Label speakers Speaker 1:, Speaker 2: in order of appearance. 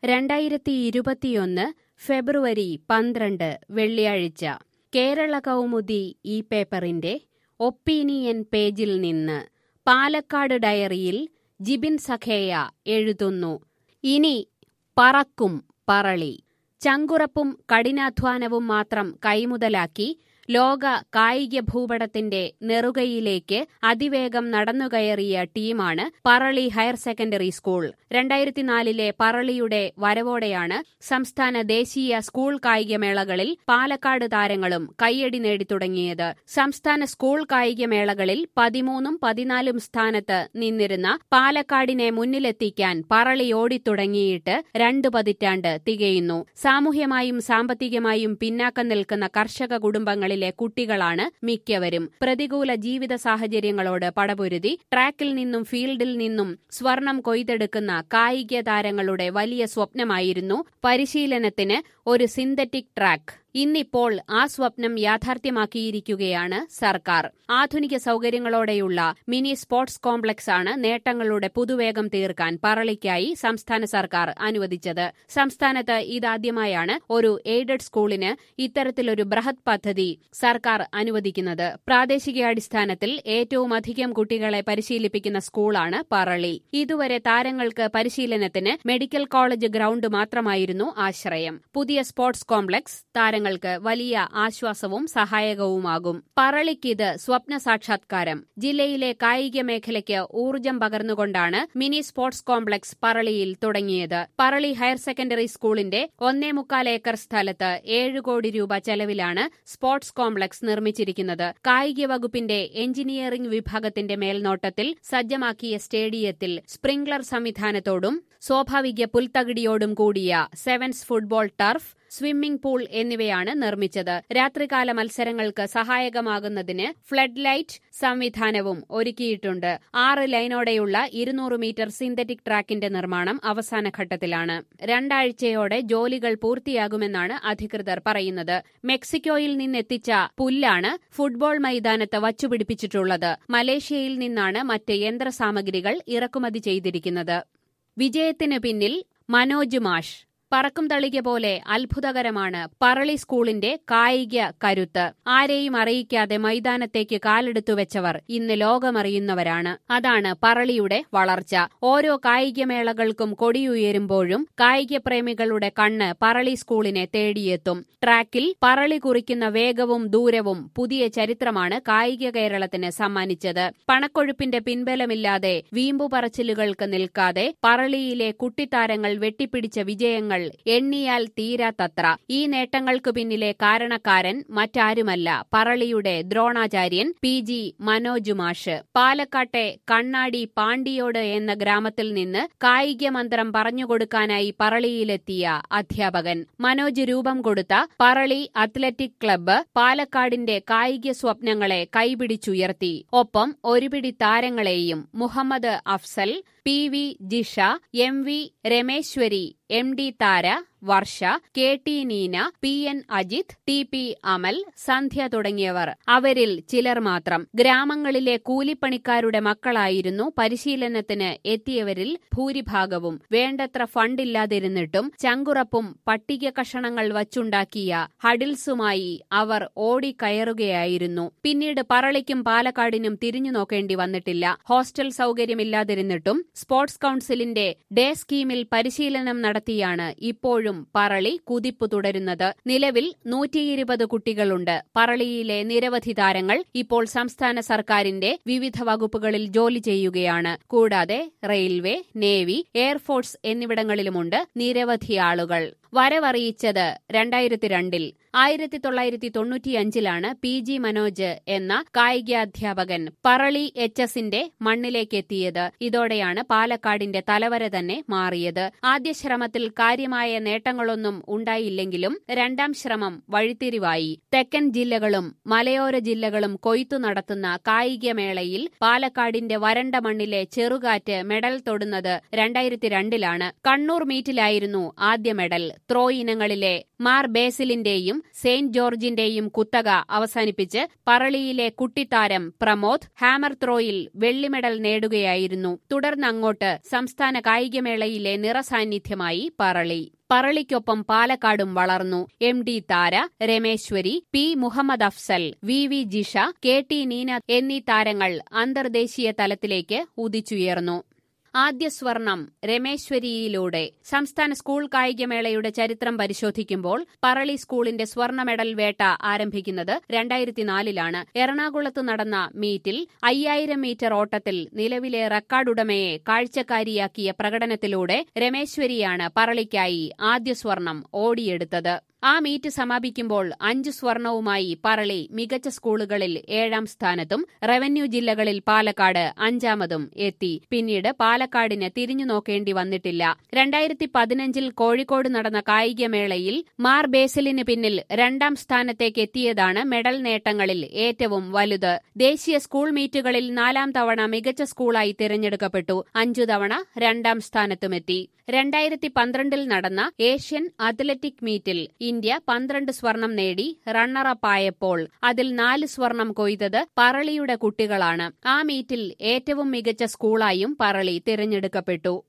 Speaker 1: രണ്ടായിരത്തി ഇരുപത്തിയൊന്ന് ഫെബ്രുവരി പന്ത്രണ്ട് വെള്ളിയാഴ്ച കേരള കൗമുദി ഈ പേപ്പറിന്റെ ഒപ്പീനിയൻ പേജിൽ നിന്ന് പാലക്കാട് ഡയറിയിൽ ജിബിൻ സഖേയ എഴുതുന്നു ഇനി പറക്കും പറളി ചങ്കുറപ്പും കഠിനാധ്വാനവും മാത്രം കൈമുതലാക്കി ലോക കായിക ഭൂപടത്തിന്റെ നെറുകയിലേക്ക് അതിവേഗം നടന്നുകയറിയ ടീമാണ് പറളി ഹയർ സെക്കൻഡറി സ്കൂൾ രണ്ടായിരത്തിനാലിലെ പറളിയുടെ വരവോടെയാണ് സംസ്ഥാന ദേശീയ സ്കൂൾ കായികമേളകളിൽ പാലക്കാട് താരങ്ങളും കയ്യടി നേടിത്തുടങ്ങിയത് സംസ്ഥാന സ്കൂൾ കായികമേളകളിൽ പതിമൂന്നും പതിനാലും സ്ഥാനത്ത് നിന്നിരുന്ന പാലക്കാടിനെ മുന്നിലെത്തിക്കാൻ പറളി ഓടിത്തുടങ്ങിയിട്ട് രണ്ടു പതിറ്റാണ്ട് തികയുന്നു സാമൂഹ്യമായും സാമ്പത്തികമായും പിന്നാക്കം നിൽക്കുന്ന കർഷക കുടുംബങ്ങളിൽ ിലെ കുട്ടികളാണ് മിക്കവരും പ്രതികൂല ജീവിത സാഹചര്യങ്ങളോട് പടപൊരുതി ട്രാക്കിൽ നിന്നും ഫീൽഡിൽ നിന്നും സ്വർണം കൊയ്തെടുക്കുന്ന കായിക താരങ്ങളുടെ വലിയ സ്വപ്നമായിരുന്നു പരിശീലനത്തിന് ഒരു സിന്തറ്റിക് ട്രാക്ക് ഇന്നിപ്പോൾ ആ സ്വപ്നം യാഥാർത്ഥ്യമാക്കിയിരിക്കുകയാണ് സർക്കാർ ആധുനിക സൗകര്യങ്ങളോടെയുള്ള മിനി സ്പോർട്സ് കോംപ്ലക്സ് ആണ് നേട്ടങ്ങളുടെ പുതുവേഗം തീർക്കാൻ പറളിക്കായി സംസ്ഥാന സർക്കാർ അനുവദിച്ചത് സംസ്ഥാനത്ത് ഇതാദ്യമായാണ് ഒരു എയ്ഡഡ് സ്കൂളിന് ഇത്തരത്തിലൊരു ബൃഹത് പദ്ധതി സർക്കാർ അനുവദിക്കുന്നത് പ്രാദേശികാടിസ്ഥാനത്തിൽ ഏറ്റവും അധികം കുട്ടികളെ പരിശീലിപ്പിക്കുന്ന സ്കൂളാണ് പറളി ഇതുവരെ താരങ്ങൾക്ക് പരിശീലനത്തിന് മെഡിക്കൽ കോളേജ് ഗ്രൌണ്ട് മാത്രമായിരുന്നു ആശ്രയം പുതിയ സ്പോർട്സ് കോംപ്ലക്സ് താരങ്ങൾക്ക് വലിയ ആശ്വാസവും സഹായകവുമാകും പറളിക്കിത് സ്വപ്ന സാക്ഷാത്കാരം ജില്ലയിലെ കായിക മേഖലയ്ക്ക് ഊർജം പകർന്നുകൊണ്ടാണ് മിനി സ്പോർട്സ് കോംപ്ലക്സ് പറളിയിൽ തുടങ്ങിയത് പറളി ഹയർ സെക്കൻഡറി സ്കൂളിന്റെ ഒന്നേ മുക്കാൽ ഏക്കർ സ്ഥലത്ത് ഏഴ് കോടി രൂപ ചെലവിലാണ് സ്പോർട്സ് കോംപ്ലക്സ് നിർമ്മിച്ചിരിക്കുന്നത് കായിക വകുപ്പിന്റെ എഞ്ചിനീയറിംഗ് വിഭാഗത്തിന്റെ മേൽനോട്ടത്തിൽ സജ്ജമാക്കിയ സ്റ്റേഡിയത്തിൽ സ്പ്രിംഗ്ലർ സംവിധാനത്തോടും സ്വാഭാവിക പുൽത്തകിടിയോടും കൂടിയ sevens football turf swimming pool എന്നിവയാണ് നിർമ്മിച്ചത് രാത്രികാല മത്സരങ്ങൾക്ക് സഹായകമാകുന്നതിന് ഫ്ലഡ് ലൈറ്റ് സംവിധാനവും ഒരുക്കിയിട്ടുണ്ട് ആറ് ലൈനോടെയുള്ള ഇരുന്നൂറ് മീറ്റർ സിന്തറ്റിക് ട്രാക്കിന്റെ നിർമ്മാണം അവസാന ഘട്ടത്തിലാണ് രണ്ടാഴ്ചയോടെ ജോലികൾ പൂർത്തിയാകുമെന്നാണ് അധികൃതർ പറയുന്നത് മെക്സിക്കോയിൽ നിന്നെത്തിച്ച പുല്ലാണ് ഫുട്ബോൾ മൈതാനത്ത് വച്ചുപിടിപ്പിച്ചിട്ടുള്ളത് മലേഷ്യയിൽ നിന്നാണ് മറ്റ് യന്ത്രസാമഗ്രികൾ ഇറക്കുമതി ചെയ്തിരിക്കുന്നത് വിജയത്തിന് പിന്നിൽ മനോജ് മാഷ് പറക്കും തളിക പോലെ അത്ഭുതകരമാണ് പറളി സ്കൂളിന്റെ കായിക കരുത്ത് ആരെയും അറിയിക്കാതെ മൈതാനത്തേക്ക് കാലെടുത്തു വെച്ചവർ ഇന്ന് ലോകമറിയുന്നവരാണ് അതാണ് പറളിയുടെ വളർച്ച ഓരോ കായികമേളകൾക്കും കൊടിയുയരുമ്പോഴും കായിക പ്രേമികളുടെ കണ്ണ് പറളി സ്കൂളിനെ തേടിയെത്തും ട്രാക്കിൽ പറളി കുറിക്കുന്ന വേഗവും ദൂരവും പുതിയ ചരിത്രമാണ് കായിക കേരളത്തിന് സമ്മാനിച്ചത് പണക്കൊഴുപ്പിന്റെ പിൻബലമില്ലാതെ വീമ്പു പറച്ചിലുകൾക്ക് നിൽക്കാതെ പറളിയിലെ കുട്ടിത്താരങ്ങൾ വെട്ടിപ്പിടിച്ച വിജയങ്ങൾ എണ്ണിയാൽ തീരാത്തത്ര ഈ നേട്ടങ്ങൾക്കു പിന്നിലെ കാരണക്കാരൻ മറ്റാരുമല്ല പറളിയുടെ ദ്രോണാചാര്യൻ പി ജി മനോജ് മാഷ് പാലക്കാട്ടെ കണ്ണാടി പാണ്ടിയോട് എന്ന ഗ്രാമത്തിൽ നിന്ന് കായിക മന്ത്രം പറഞ്ഞുകൊടുക്കാനായി പറളിയിലെത്തിയ അധ്യാപകൻ മനോജ് രൂപം കൊടുത്ത പറളി അത്ലറ്റിക് ക്ലബ്ബ് പാലക്കാടിന്റെ കായിക സ്വപ്നങ്ങളെ കൈപിടിച്ചുയർത്തി ഒപ്പം ഒരുപിടി താരങ്ങളെയും Muhammad Afsal P V Jisha M V Rameshwari M D Thara Varsha K T Neena P N Ajith T P Amal Sandhya തുടങ്ങിയവർ അവരിൽ ചിലർ മാത്രം ഗ്രാമങ്ങളിലെ കൂലിപ്പണിക്കാരുടെ മക്കളായിരുന്നു പരിശീലനത്തിന് എത്തിയവരിൽ ഭൂരിഭാഗവും വേണ്ടത്ര ഫണ്ടില്ലാതിരുന്നിട്ടും ചങ്കുറപ്പും പട്ടിക കഷണങ്ങൾ വച്ചുണ്ടാക്കിയ ഹഡിൽസുമായി അവർ ഓടിക്കയറുകയായിരുന്നു പിന്നീട് പറളിക്കും പാലക്കാടിനും തിരിഞ്ഞു നോക്കേണ്ടി വന്നിട്ടില്ല ഹോസ്റ്റൽ സൗകര്യമില്ലാതിരുന്നിട്ടും സ്പോർട്സ് കൌൺസിലിന്റെ ഡേ സ്കീമിൽ പരിശീലനം നടത്തിയാണ് ഇപ്പോഴും പറളി കുതിപ്പ് തുടരുന്നത് നിലവിൽ നൂറ്റിയിരുപത് കുട്ടികളുണ്ട് പറളിയിലെ നിരവധി താരങ്ങൾ ഇപ്പോൾ സംസ്ഥാന സർക്കാരിന്റെ വിവിധ വകുപ്പുകളിൽ ജോലി ചെയ്യുകയാണ് കൂടാതെ റെയിൽവേ നേവി എയർഫോഴ്സ് എന്നിവിടങ്ങളിലുമുണ്ട് നിരവധി ആളുകൾ വരവറിയിച്ചത് രണ്ടായിരത്തി രണ്ടിൽ ആയിരത്തി തൊള്ളായിരത്തി തൊണ്ണൂറ്റിയഞ്ചിലാണ് പി ജി മനോജ് എന്ന കായികാധ്യാപകൻ പറളി എച്ച് എസിന്റെ മണ്ണിലേക്കെത്തിയത് ഇതോടെയാണ് പാലക്കാടിന്റെ തലവര തന്നെ മാറിയത് ആദ്യ ശ്രമത്തിൽ കാര്യമായ നേട്ടങ്ങളൊന്നും ഉണ്ടായില്ലെങ്കിലും രണ്ടാം ശ്രമം വഴിത്തിരിവായി തെക്കൻ ജില്ലകളും മലയോര ജില്ലകളും കൊയ്ത്തു നടത്തുന്ന കായികമേളയിൽ പാലക്കാടിന്റെ വരണ്ട മണ്ണിലെ ചെറുകാറ്റ് മെഡൽ തൊടുന്നത് രണ്ടായിരത്തി രണ്ടിലാണ് കണ്ണൂർ മീറ്റിലായിരുന്നു ആദ്യ മെഡൽ ത്രോ ഇനങ്ങളിലെ മാർ ബേസിലിന്റെയും സെയിന്റ് ജോർജിന്റെയും കുത്തക അവസാനിപ്പിച്ച് പറളിയിലെ കുട്ടിത്താരം പ്രമോദ് ഹാമർ ത്രോയിൽ വെള്ളി മെഡൽ നേടുകയായിരുന്നു തുടർന്നങ്ങോട്ട് സംസ്ഥാന കായികമേളയിലെ നിറസാന്നിധ്യമായി പറളി പറളിക്കൊപ്പം പാലക്കാടും വളർന്നു M D Thara Rameshwari P Muhammad Afsal V V Jisha K T Neena എന്നീ താരങ്ങൾ അന്തർദേശീയ തലത്തിലേക്ക് ഉദിച്ചുയർന്നു ആദ്യ സ്വർണം രമേശ്വരിയിലൂടെ സംസ്ഥാന സ്കൂൾ കായികമേളയുടെ ചരിത്രം പരിശോധിക്കുമ്പോൾ പറളി സ്കൂളിന്റെ സ്വർണ്ണ മെഡൽ വേട്ട ആരംഭിക്കുന്നത് രണ്ടായിരത്തിനാലിലാണ് എറണാകുളത്ത് നടന്ന മീറ്റിൽ അയ്യായിരം മീറ്റർ ഓട്ടത്തിൽ നിലവിലെ റെക്കോർഡുടമയെ കാഴ്ചക്കാരിയാക്കിയ പ്രകടനത്തിലൂടെ രമേശ്വരിയാണ് പറളിക്കായി ആദ്യ സ്വർണം ഓടിയെടുത്തത് ആ മീറ്റ് സമാപിക്കുമ്പോൾ അഞ്ച് സ്വർണവുമായി പറളി മികച്ച സ്കൂളുകളിൽ ഏഴാം സ്ഥാനത്തും റവന്യൂ ജില്ലകളിൽ പാലക്കാട് അഞ്ചാമതും എത്തി പിന്നീട് പാലക്കാടിന് തിരിഞ്ഞു നോക്കേണ്ടി വന്നിട്ടില്ല രണ്ടായിരത്തി പതിനഞ്ചിൽ കോഴിക്കോട് നടന്ന കായികമേളയിൽ മാർ ബേസിലിന് പിന്നിൽ രണ്ടാം സ്ഥാനത്തേക്ക് എത്തിയതാണ് മെഡൽ നേട്ടങ്ങളിൽ ഏറ്റവും വലുത് ദേശീയ സ്കൂൾ മീറ്റുകളിൽ നാലാം തവണ മികച്ച സ്കൂളായി തിരഞ്ഞെടുക്കപ്പെട്ടു അഞ്ചു തവണ രണ്ടാം സ്ഥാനത്തുമെത്തി രണ്ടായിരത്തി പന്ത്രണ്ടിൽ നടന്ന ഏഷ്യൻ അത്ലറ്റിക് മീറ്റിൽ ഇന്ത്യ പന്ത്രണ്ട് സ്വർണം നേടി റണ്ണറപ്പായപ്പോൾ അതിൽ നാല് സ്വർണം കൊയ്തത് പറളിയുടെ കുട്ടികളാണ് ആ മീറ്റിൽ ഏറ്റവും മികച്ച സ്കൂളായും പറളി തിരഞ്ഞെടുക്കപ്പെട്ടു